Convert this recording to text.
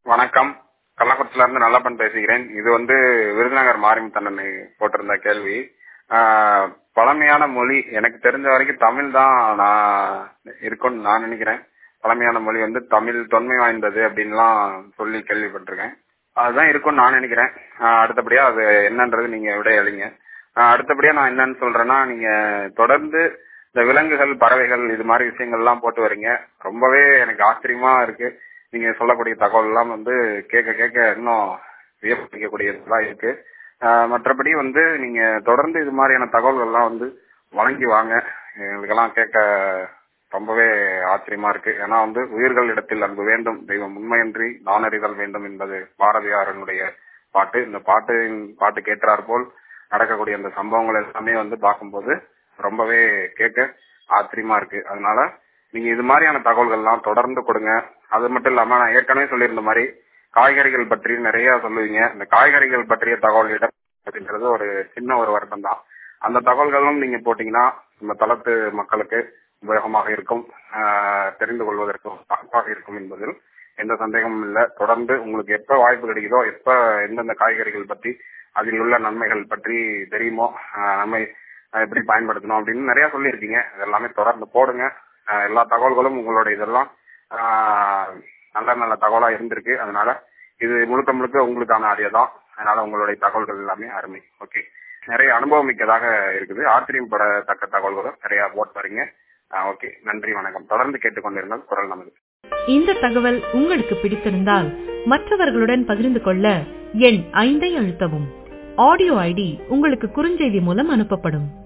வணக்கம் கள்ளக்குறிச்சில இருந்து நல்லப்பன் பேசுகிறேன் இது வந்து விருதுநகர் மாரிமுத்தண்ணன் போட்டிருந்த கேள்வி ஆஹ், பழமையான மொழி எனக்கு தெரிஞ்ச வரைக்கும் தமிழ் தான் நான் இருக்கும்னு நான் நினைக்கிறேன் பழமையான மொழி வந்து தமிழ் தொன்மை வாய்ந்தது அப்படின்லாம் சொல்லி கேள்விப்பட்டிருக்கேன் அதுதான் இருக்கும்னு நான் நினைக்கிறேன் ஆஹ், அடுத்தபடியா அது என்னன்றது நீங்க விட அழிங்க அடுத்தபடியா நான் என்னன்னு சொல்றேன்னா நீங்க தொடர்ந்து இந்த விலங்குகள் பறவைகள் இது மாதிரி விஷயங்கள்லாம் போட்டு வரீங்க ரொம்பவே எனக்கு ஆச்சரியமா இருக்கு நீங்க சொல்லக்கூடிய தகவல் எல்லாம் வந்து கேட்க கேட்க இன்னும் வியப்பிக்கக்கூடியதெல்லாம் இருக்கு ஆஹ் மற்றபடி வந்து நீங்க தொடர்ந்து இது மாதிரியான தகவல்கள் எல்லாம் வந்து வழங்கி வாங்க எங்களுக்கெல்லாம் கேட்க ரொம்பவே ஆச்சரியமா இருக்கு ஏன்னா வந்து உயிர்கள் இடத்தில் அன்பு வேண்டும் தெய்வம் உண்மையின்றி நானறிதல் வேண்டும் என்பது பாரதியாரனுடைய பாட்டு இந்த பாட்டு பாட்டு கேட்டார் போல் நடக்கக்கூடிய அந்த சம்பவங்கள் எல்லாமே வந்து பார்க்கும்போது ரொம்பவே கேட்க ஆச்சரியமா இருக்கு அதனால நீங்க இது மாதிரியான தகவல்கள்லாம் தொடர்ந்து கொடுங்க அது மட்டும் இல்லாம நான் ஏற்கனவே சொல்லியிருந்த மாதிரி காய்கறிகள் பற்றி நிறைய சொல்லுவீங்க இந்த காய்கறிகள் பற்றிய தகவல் இடம் அப்படின்றது ஒரு சின்ன ஒரு வருடம் தான் அந்த தகவல்களும் நீங்க போட்டீங்கன்னா நம்ம தளத்து மக்களுக்கு உபயோகமாக இருக்கும் ஆஹ் தெரிந்து கொள்வதற்கு வாய்ப்பாக இருக்கும் என்பதில் எந்த சந்தேகமும் இல்லை தொடர்ந்து உங்களுக்கு எப்ப வாய்ப்பு கிடைக்குதோ எப்ப எந்தெந்த காய்கறிகள் பற்றி அதில் உள்ள நன்மைகள் பற்றி தெரியுமோ ஆஹ் நன்மை ஆஹ் எப்படி பயன்படுத்தணும் அப்படின்னு நிறைய சொல்லியிருக்கீங்க இதெல்லாமே தொடர்ந்து போடுங்க ஆஹ் எல்லா தகவல்களும் உங்களோட இதெல்லாம் ஆஹ் நல்ல நல்ல தகவலா இருந்திருக்கு அதனால இது முழுக்க முழுக்க உங்களுக்கான ஆடியோ தான் அதனால உங்களுடைய தகவல்கள் எல்லாமே அருமை ஓகே நிறைய அனுபவம் மிக்கதாக இருக்குது ஆச்சரியப்படத்தக்க தகவல்களும் நிறைய போட் வரீங்க ஓகே நன்றி வணக்கம் தொடர்ந்து கேட்டுக்கொண்டிருங்கள் குரல் நமது இந்த தகவல் உங்களுக்கு பிடித்திருந்தால் மற்றவர்களுடன் பகிர்ந்து கொள்ள எண் ஐந்தை அழுத்தவும் ஆடியோ ஐடி உங்களுக்கு குறுஞ்செய்தி மூலம் அனுப்பப்படும்